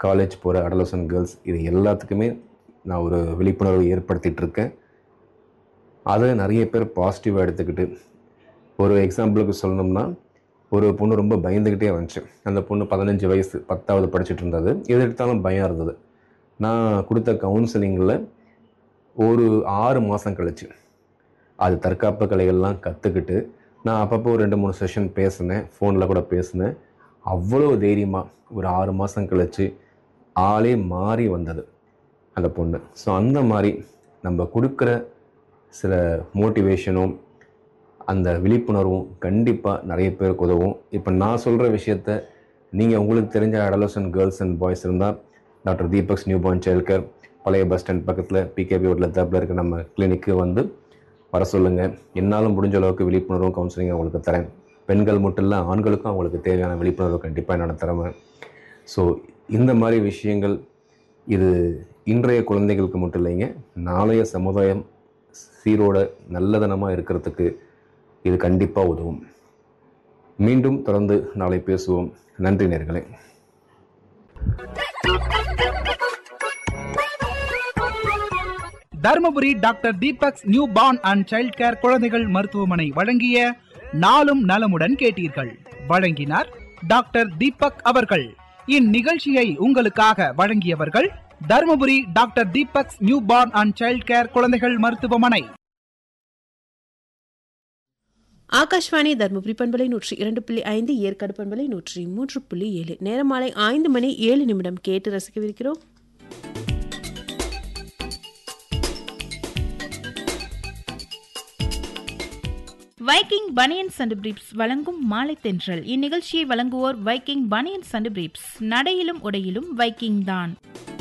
college போகிற adolescent girls இது எல்லாத்துக்குமே நான் ஒரு விழிப்புணர்வு ஏற்படுத்திகிட்டு இருக்கேன் அதை நிறைய பேர் பாசிட்டிவாக எடுத்துக்கிட்டு ஒரு எக்ஸாம்பிளுக்கு சொல்லணும்னா ஒரு பொண்ணு ரொம்ப பயந்துக்கிட்டே வந்துச்சு அந்த பொண்ணு பதினஞ்சு வயசு பத்தாவது படிச்சுட்டு இருந்தது எது எடுத்தாலும் பயம் இருந்தது நான் கொடுத்த கவுன்சிலிங்கில் ஒரு ஆறு மாதம் கழிச்சு அது தற்காப்பு கலைகள்லாம் கற்றுக்கிட்டு நான் அப்பப்போ ஒரு ரெண்டு மூணு செஷன் பேசினேன் ஃபோனில் கூட பேசினேன் அவ்வளோ தைரியமாக ஒரு ஆறு மாதம் கழிச்சு ஆளே மாறி வந்தது அந்த பொண்ணு ஸோ அந்த மாதிரி நம்ம கொடுக்குற சில மோட்டிவேஷனும் அந்த விழிப்புணர்வும் கண்டிப்பாக நிறைய பேருக்கு உதவும் இப்போ நான் சொல்கிற விஷயத்த நீங்கள் உங்களுக்கு தெரிஞ்ச அடலசன் கேர்ள்ஸ் அண்ட் பாய்ஸ் இருந்தால் doctor Deepak's new born child care பழைய பஸ் ஸ்டாண்ட் பக்கத்தில் பிகேபி ரோட்டில் தப்பில் இருக்க நம்ம கிளினிக்கு வந்து வர சொல்லுங்கள் என்னாலும் முடிஞ்ச அளவுக்கு விழிப்புணர்வும் கவுன்சிலிங் உங்களுக்கு தரேன் பெண்கள் மட்டும் இல்லை ஆண்களுக்கும் அவங்களுக்கு தேவையான விழிப்புணர்வு கண்டிப்பாக என்னோட திறமை ஸோ இந்த மாதிரி விஷயங்கள் இது இன்றைய குழந்தைகளுக்கு மட்டும் இல்லைங்க நாளைய சமுதாயம் சீரோட நல்லதனமாக இருக்கிறதுக்கு இது கண்டிப்பாக உதவும் மீண்டும் தொடர்ந்து நாளை பேசுவோம் நன்றி நேர்களே Dharmapuri doctor Deepak's new born and child care குழந்தைகள் மருத்துவமனை வழங்கிய நாளும் நலமுடன் கேட்டீர்கள் வழங்கினார் டாக்டர் தீபக் அவர்கள் இந்நிகழ்ச்சியை உங்களுக்காக வழங்கியவர்கள் Dharmapuri doctor Deepak's new born and child care குழந்தைகள் மருத்துவமனை ஆகாஷ்வாணி தர்மபுரி பண்பலை நூற்றி இரண்டு புள்ளி ஐந்து ஏற்காடு பண்பலை நூற்றி மூன்று புள்ளி ஏழு நேரம் மாலை ஐந்து மணி ஏழு நிமிடம் கேட்டு ரசிக்கவிருக்கிறோம் வைக்கிங் பனியன்ஸ் அண்ட் பிரீப்ஸ் வழங்கும் மாலை தென்றல் இந்நிகழ்ச்சியை வழங்குவோர் வைக்கிங் பனியன்ஸ் அண்ட் பிரீப்ஸ் நடையிலும் உடையிலும் வைக்கிங் தான்